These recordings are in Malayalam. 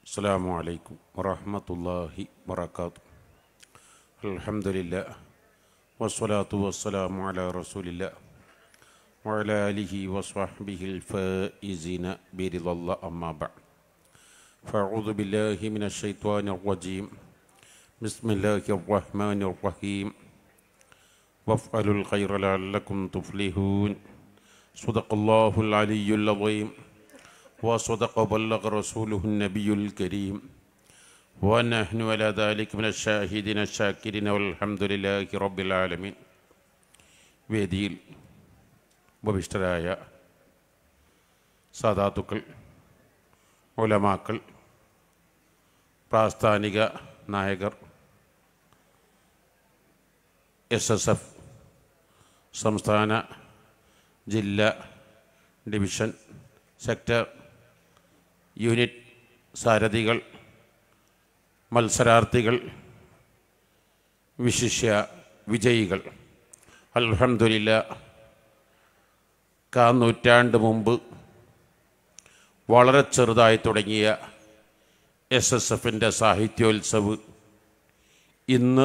السلام عليكم ورحمة الله وبركاته الحمد لله والصلاة والسلام على رسول الله وعلى آله وصحبه الفائزين برضا الله أما بعد فأعوذ بالله من الشيطان الرجيم بسم الله الرحمن الرحيم وافعلوا الخير لعلكم تفلحون صدق الله العلي العظيم وصدق وبلغ رسوله النبي الكريم ونحن على ذلك من الشاهدين الشاكرين والحمد لله رب العالمين വേദിയിൽ ഉപവിഷ്ടരായ സാധാത്തുക്കൾ ഉലമാക്കൾ പ്രാസ്ഥാനിക നായകർ എസ് എസ് എഫ് സംസ്ഥാന ജില്ലാ ഡിവിഷൻ സെക്ടർ യൂണിറ്റ് സാരഥികൾ മത്സരാർത്ഥികൾ വിശിഷ്യ വിജയികൾ അൽഹംദുലില്ല കാ നൂറ്റാണ്ട് മുമ്പ് വളരെ ചെറുതായി തുടങ്ങിയ എസ് എസ് എഫിൻ്റെ സാഹിത്യോത്സവ് ഇന്ന്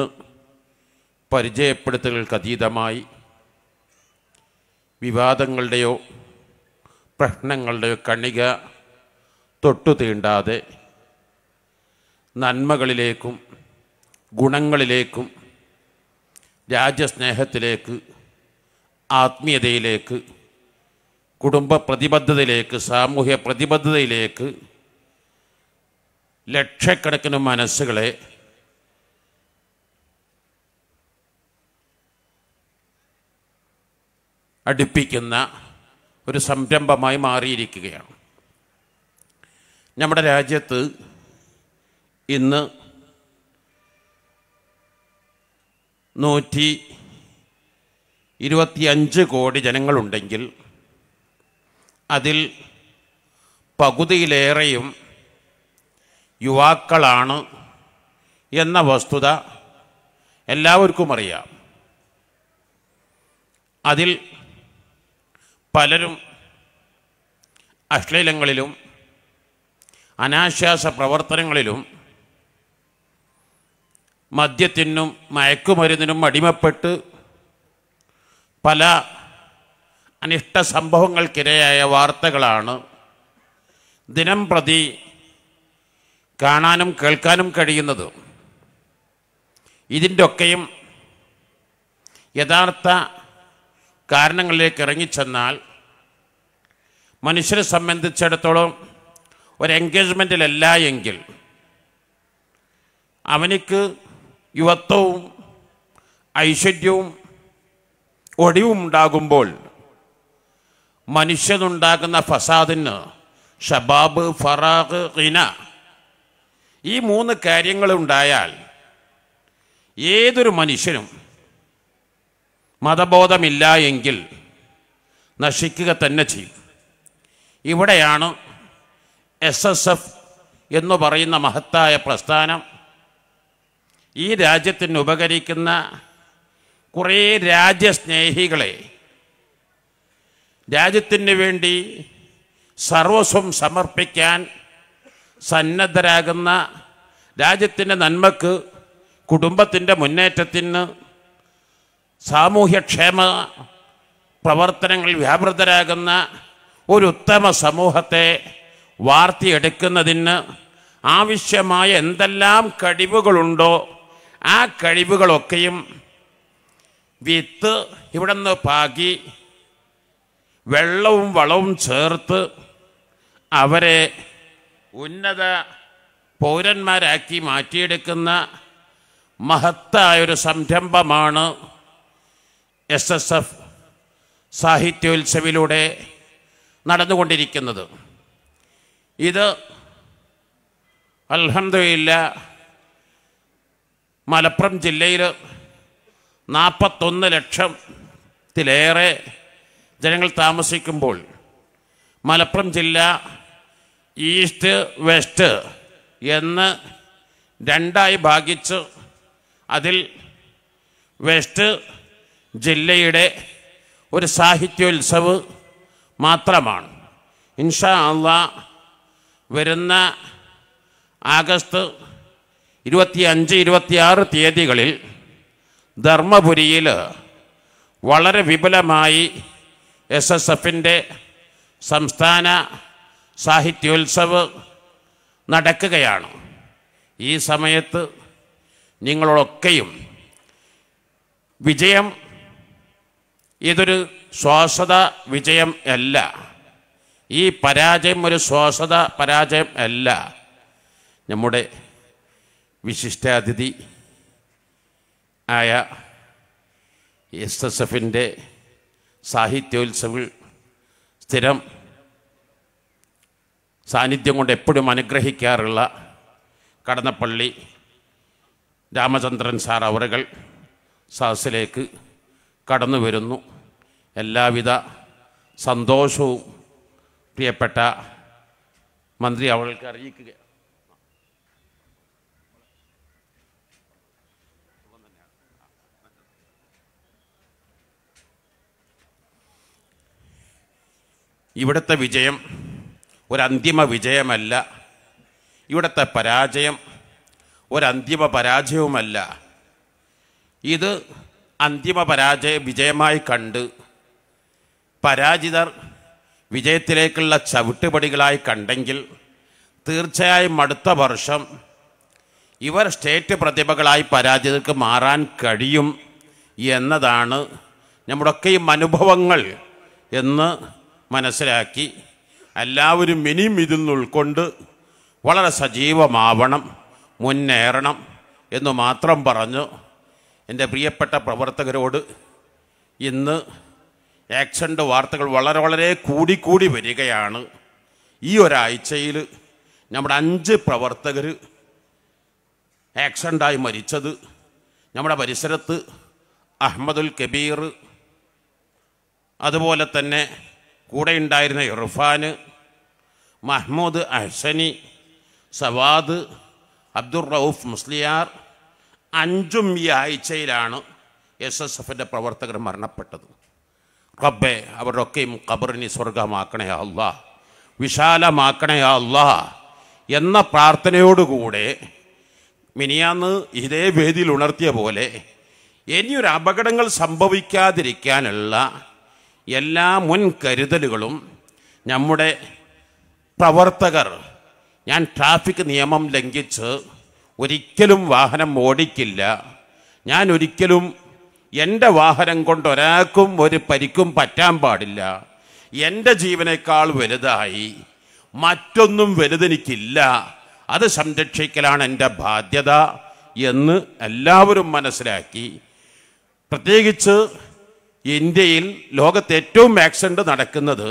പരിചയപ്പെടുത്തലുകൾക്കതീതമായി വിവാദങ്ങളുടെയോ പ്രശ്നങ്ങളുടെയോ കണിക തൊട്ടു തീണ്ടാതെ നന്മകളിലേക്കും ഗുണങ്ങളിലേക്കും രാജ്യസ്നേഹത്തിലേക്ക് ആത്മീയതയിലേക്ക് കുടുംബ പ്രതിബദ്ധതയിലേക്ക് സാമൂഹ്യ പ്രതിബദ്ധതയിലേക്ക് ലക്ഷക്കണക്കിന് മനസ്സുകളെ അടുപ്പിക്കുന്ന ഒരു സംരംഭമായി മാറിയിരിക്കുകയാണ് നമ്മുടെ രാജ്യത്ത് ഇന്ന് നൂറ്റി ഇരുപത്തിയഞ്ച് കോടി ജനങ്ങളുണ്ടെങ്കിൽ അതിൽ പകുതിയിലേറെയും യുവാക്കളാണ് എന്ന വസ്തുത എല്ലാവർക്കും അറിയാം അതിൽ പലരും അശ്ലീലങ്ങളിലും അനാശ്വാസ പ്രവർത്തനങ്ങളിലും മദ്യത്തിനും മയക്കുമരുന്നിനും അടിമപ്പെട്ട് പല അനിഷ്ട സംഭവങ്ങൾക്കിരയായ വാർത്തകളാണ് ദിനം പ്രതി കാണാനും കേൾക്കാനും കഴിയുന്നത് ഇതിൻ്റെ ഒക്കെയും യഥാർത്ഥ കാരണങ്ങളിലേക്ക് ഇറങ്ങിച്ചെന്നാൽ മനുഷ്യരെ സംബന്ധിച്ചിടത്തോളം ഒരു എൻഗേജ്മെൻറ്റിലല്ല എങ്കിൽ അവനിക്ക് യുവത്വവും ഐശ്വര്യവും ഒടിവും ഉണ്ടാകുമ്പോൾ മനുഷ്യനുണ്ടാകുന്ന ഫസാദിന് ഷബാബ് ഫറാഖ് ഖിന ഈ മൂന്ന് കാര്യങ്ങളുണ്ടായാൽ ഏതൊരു മനുഷ്യനും മതബോധമില്ല എങ്കിൽ നശിക്കുക തന്നെ ചെയ്യും ഇവിടെയാണ് എസ് എസ് എഫ് എന്ന് പറയുന്ന മഹത്തായ പ്രസ്ഥാനം ഈ രാജ്യത്തിന് ഉപകരിക്കുന്ന കുറേ രാജ്യസ്നേഹികളെ രാജ്യത്തിന് വേണ്ടി സർവസ്വം സമർപ്പിക്കാൻ സന്നദ്ധരാകുന്ന രാജ്യത്തിൻ്റെ നന്മക്ക് കുടുംബത്തിൻ്റെ മുന്നേറ്റത്തിന് സാമൂഹ്യക്ഷേമ പ്രവർത്തനങ്ങളിൽ വ്യാപൃതരാകുന്ന ഒരു ഉത്തമ സമൂഹത്തെ വാർത്തിയെടുക്കുന്നതിന് ആവശ്യമായ എന്തെല്ലാം കഴിവുകളുണ്ടോ ആ കഴിവുകളൊക്കെയും വിത്ത് ഇവിടെ നിന്ന് പാകി വെള്ളവും വളവും ചേർത്ത് അവരെ ഉന്നത പൗരന്മാരാക്കി മാറ്റിയെടുക്കുന്ന മഹത്തായൊരു സംരംഭമാണ് എസ് എസ് എഫ് സാഹിത്യോത്സവിലൂടെ നടന്നുകൊണ്ടിരിക്കുന്നത് ഇത് അൽഹംദുലില്ല മലപ്പുറം ജില്ലയിൽ നാൽപ്പത്തൊന്ന് ലക്ഷത്തിലേറെ ജനങ്ങൾ താമസിക്കുമ്പോൾ മലപ്പുറം ജില്ല ഈസ്റ്റ് വെസ്റ്റ് എന്ന് രണ്ടായി ഭാഗിച്ച് അതിൽ വെസ്റ്റ് ജില്ലയുടെ ഒരു സാഹിത്യോത്സവ് മാത്രമാണ് ഇൻഷാ അള്ളാ വരുന്ന ആഗസ്റ്റ് ഇരുപത്തിയഞ്ച് ഇരുപത്തിയാറ് തീയതികളിൽ ധർമ്മപുരിയിൽ വളരെ വിപുലമായി എസ് എസ് എഫിൻ്റെ സംസ്ഥാന സാഹിത്യോത്സവ് നടക്കുകയാണ് ഈ സമയത്ത് നിങ്ങളൊക്കെയും വിജയം ഇതൊരു ശ്വാസത വിജയം അല്ല ഈ പരാജയം ഒരു ശ്വാസത പരാജയം അല്ല നമ്മുടെ വിശിഷ്ടാതിഥി ആയ എസ് എസ് എഫിൻ്റെ സാഹിത്യോത്സവിൽ സ്ഥിരം സാന്നിധ്യം കൊണ്ട് എപ്പോഴും അനുഗ്രഹിക്കാറുള്ള കടന്നപ്പള്ളി രാമചന്ദ്രൻ സാർ അവറുകൾ സദസ്സിലേക്ക് കടന്നു വരുന്നു എല്ലാവിധ സന്തോഷവും പ്രിയപ്പെട്ട മന്ത്രി അവൾക്ക് അറിയിക്കുക ഇവിടുത്തെ വിജയം ഒരന്തിമ വിജയമല്ല ഇവിടുത്തെ പരാജയം ഒരന്തിമ പരാജയവുമല്ല ഇത് അന്തിമ പരാജയ വിജയമായി കണ്ട് പരാജിതർ വിജയത്തിലേക്കുള്ള ചവിട്ടുപടികളായി കണ്ടെങ്കിൽ തീർച്ചയായും അടുത്ത വർഷം ഇവർ സ്റ്റേറ്റ് പ്രതിഭകളായി പരാജിതർക്ക് മാറാൻ കഴിയും എന്നതാണ് നമ്മുടെയൊക്കെയും അനുഭവങ്ങൾ എന്ന് മനസ്സിലാക്കി എല്ലാവരും ഇനിയും ഇതിൽ നിന്ന് ഉൾക്കൊണ്ട് വളരെ സജീവമാവണം മുന്നേറണം എന്ന് മാത്രം പറഞ്ഞു എൻ്റെ പ്രിയപ്പെട്ട പ്രവർത്തകരോട് ഇന്ന് ആക്സിഡൻ്റ് വാർത്തകൾ വളരെ വളരെ കൂടിക്കൂടി വരികയാണ് ഈ ഒരാഴ്ചയിൽ നമ്മുടെ അഞ്ച് പ്രവർത്തകർ ആക്സിഡൻ്റായി മരിച്ചത് നമ്മുടെ പരിസരത്ത് അഹമ്മദുൽ കബീർ അതുപോലെ തന്നെ കൂടെ ഉണ്ടായിരുന്ന ഇർഫാൻ മഹ്മൂദ് അഹ്സനി സവാദ് അബ്ദുർ റൌഫ് മുസ്ലിയാർ അഞ്ചും ഈ ആഴ്ചയിലാണ് എസ് എസ് എഫിൻ്റെ പ്രവർത്തകർ മരണപ്പെട്ടത് റബ്ബെ അവരുടെയൊക്കെയും ഖബറിനി സ്വർഗമാക്കണേ അല്ലാ വിശാലമാക്കണേ അല്ലാ എന്ന പ്രാർത്ഥനയോടുകൂടെ മിനിയാന്ന് ഇതേ വേദിയിൽ ഉണർത്തിയ പോലെ ഇനിയൊരു അപകടങ്ങൾ സംഭവിക്കാതിരിക്കാനുള്ള എല്ലാ മുൻകരുതലുകളും നമ്മുടെ പ്രവർത്തകർ ഞാൻ ട്രാഫിക് നിയമം ലംഘിച്ച് ഒരിക്കലും വാഹനം ഓടിക്കില്ല ഞാൻ ഒരിക്കലും എൻ്റെ വാഹനം കൊണ്ട് ഒരാൾക്കും ഒരു പരിക്കും പറ്റാൻ പാടില്ല എൻ്റെ ജീവനേക്കാൾ വലുതായി മറ്റൊന്നും വലുതെനിക്കില്ല അത് സംരക്ഷിക്കലാണ് എൻ്റെ ബാധ്യത എന്ന് എല്ലാവരും മനസ്സിലാക്കി പ്രത്യേകിച്ച് ഇന്ത്യയിൽ ലോകത്ത് ഏറ്റവും ആക്സിഡൻ്റ് നടക്കുന്നത്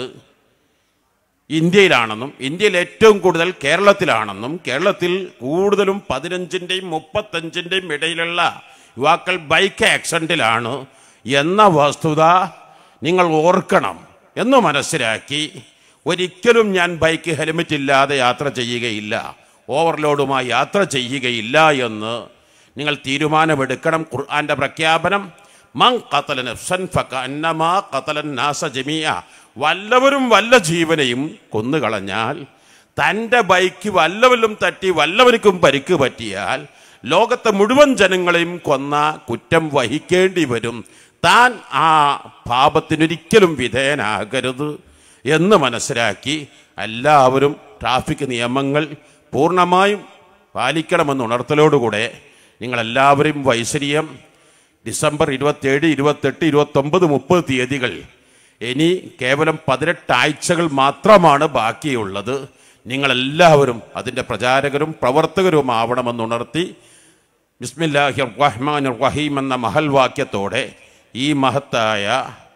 ഇന്ത്യയിലാണെന്നും ഇന്ത്യയിൽ ഏറ്റവും കൂടുതൽ കേരളത്തിലാണെന്നും കേരളത്തിൽ കൂടുതലും പതിനഞ്ചിൻ്റെയും മുപ്പത്തഞ്ചിൻ്റെയും ഇടയിലുള്ള യുവാക്കൾ ബൈക്ക് ആക്സിഡൻറ്റിലാണ് എന്ന വസ്തുത നിങ്ങൾ ഓർക്കണം എന്ന് മനസ്സിലാക്കി ഒരിക്കലും ഞാൻ ബൈക്ക് ഹെൽമെറ്റ് ഇല്ലാതെ യാത്ര ചെയ്യുകയില്ല ഓവർലോഡുമായി യാത്ര ചെയ്യുകയില്ല എന്ന് നിങ്ങൾ തീരുമാനമെടുക്കണം ഖുർആന്റെ പ്രഖ്യാപനം മൻ ഖതല നഫ്സൻ ഫകഅന്നമാ ഖതലൻ നാസ ജമീഅ വല്ലവരും വല്ല ജീവനെയും കൊന്നുകളഞ്ഞാൽ തൻ്റെ ബൈക്ക് വല്ലവരിലും തട്ടി വല്ലവനിക്കും പരിക്ക് പറ്റിയാൽ ലോകത്തെ മുഴുവൻ ജനങ്ങളെയും കൊന്ന കുറ്റം വഹിക്കേണ്ടി വരും താൻ ആ പാപത്തിനൊരിക്കലും വിധേയനാകരുത് എന്ന് മനസ്സിലാക്കി എല്ലാവരും ട്രാഫിക് നിയമങ്ങൾ പൂർണ്ണമായും പാലിക്കണമെന്ന് ഉണർത്തലോടുകൂടെ നിങ്ങളെല്ലാവരും വൈശരിയം ഡിസംബർ ഇരുപത്തേഴ് ഇരുപത്തെട്ട് ഇരുപത്തൊമ്പത് മുപ്പത് തീയതികൾ ഇനി കേവലം പതിനെട്ട് ആഴ്ചകൾ മാത്രമാണ് ബാക്കിയുള്ളത് നിങ്ങളെല്ലാവരും അതിൻ്റെ പ്രചാരകരും പ്രവർത്തകരും ആവണമെന്ന് ഉണർത്തി ബിസ്മില്ലാഹി റഹ്മാൻ റഹീം എന്ന മഹൽ വാക്യത്തോടെ ഈ മഹത്തായ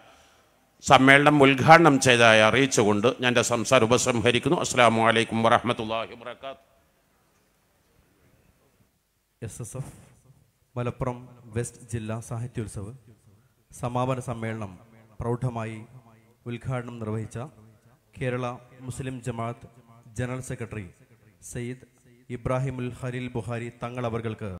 സമ്മേളനം ഉദ്ഘാടനം ചെയ്തതായി അറിയിച്ചുകൊണ്ട് ഞാൻ എൻ്റെ സംസാരം ഉപസംഹരിക്കുന്നു അസ്സാം വലൈക്കും വറഹമത്തല്ലാഹി വാത്തു S S F Malappuram west ജില്ലാ സാഹിത്യോത്സവ് സമാപന സമ്മേളനം പ്രൗഢമായി ഉദ്ഘാടനം നിർവഹിച്ച Kerala Muslim Jamaath general secretary Sayyid Ibrahimul Khaleel Bukhari Thangal അവർക്ക്